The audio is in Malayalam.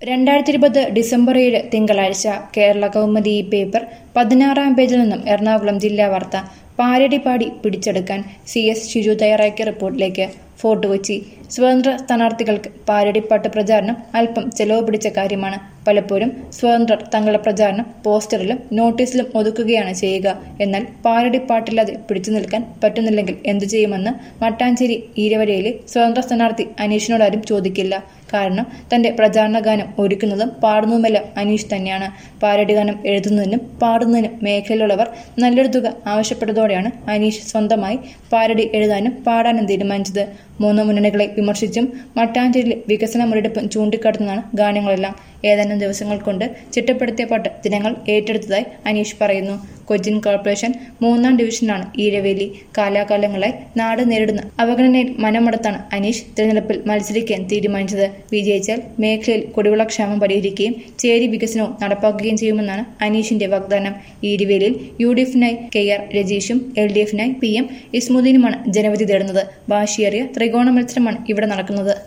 രണ്ടായിരത്തി ഇരുപത് ഡിസംബർ ഏഴ് തിങ്കളാഴ്ച കേരള കൗമുദി ഈ പേപ്പർ പതിനാറാം പേജിൽ നിന്നും എറണാകുളം ജില്ലാ വാർത്ത പാരടിപ്പാടി പിടിച്ചെടുക്കാൻ സി എസ് ഷിജു തയ്യാറാക്കിയ റിപ്പോർട്ടിലേക്ക് ഫോർട്ട് കൊച്ചി സ്വതന്ത്ര സ്ഥാനാർത്ഥികൾക്ക് പാരടിപ്പാട്ട് പ്രചാരണം അല്പം ചെലവ് പിടിച്ച കാര്യമാണ് പലപ്പോഴും സ്വതന്ത്രർ തങ്ങളുടെ പ്രചാരണം പോസ്റ്ററിലും നോട്ടീസിലും ഒതുക്കുകയാണ് ചെയ്യുക എന്നാൽ പാരടിപ്പാട്ടില്ലാതെ പിടിച്ചു നിൽക്കാൻ പറ്റുന്നില്ലെങ്കിൽ എന്തു ചെയ്യുമെന്ന് മട്ടാഞ്ചേരി ഈരവരയിലെ സ്വതന്ത്ര സ്ഥാനാർത്ഥി അനീഷിനോടാരും ചോദിക്കില്ല കാരണം തന്റെ പ്രചാരണ ഗാനം ഒരുക്കുന്നതും പാടുന്നതുമെല്ലാം അനീഷ് തന്നെയാണ് പാരടി ഗാനം എഴുതുന്നതിനും പാടുന്നതിനും മേഖലയിലുള്ളവർ നല്ലൊരു തുക ആവശ്യപ്പെട്ടതോടെയാണ് അനീഷ് സ്വന്തമായി പാരടി എഴുതാനും പാടാനും തീരുമാനിച്ചത് മൂന്ന് മുന്നണികളെ വിമർശിച്ചും മട്ടാഞ്ചേരിയിലെ വികസന മുരടിപ്പും ചൂണ്ടിക്കാട്ടുന്നതാണ് ഗാനങ്ങളെല്ലാം ഏതാനും ദിവസങ്ങൾ കൊണ്ട് ചിട്ടപ്പെടുത്തിയ പാട്ട് ജനങ്ങൾ ഏറ്റെടുത്തതായി അനീഷ് പറയുന്നു കൊച്ചിൻ കോർപ്പറേഷൻ മൂന്നാം ഡിവിഷനാണ് ഈരവേലി കാലാകാലങ്ങളായി നാട് നേരിടുന്ന അവഗണനയിൽ മനമടുത്താണ് അനീഷ് തിരഞ്ഞെടുപ്പിൽ മത്സരിക്കാൻ തീരുമാനിച്ചത് വിജയിച്ചാൽ മേഖലയിൽ കുടിവെള്ളക്ഷാമം പരിഹരിക്കുകയും ചേരി വികസനവും നടപ്പാക്കുകയും ചെയ്യുമെന്നാണ് അനീഷിന്റെ വാഗ്ദാനം ഈരുവേലിയിൽ യു ഡി എഫിനായി കെ ആർ രജീഷും എൽ ഡി എഫിനായി പി എം ഇസ്മുദ്ദീനുമാണ് ജനവിധി തേടുന്നത് വാശിയേറിയ ത്രികോണ മത്സരമാണ് ഇവിടെ നടക്കുന്നത്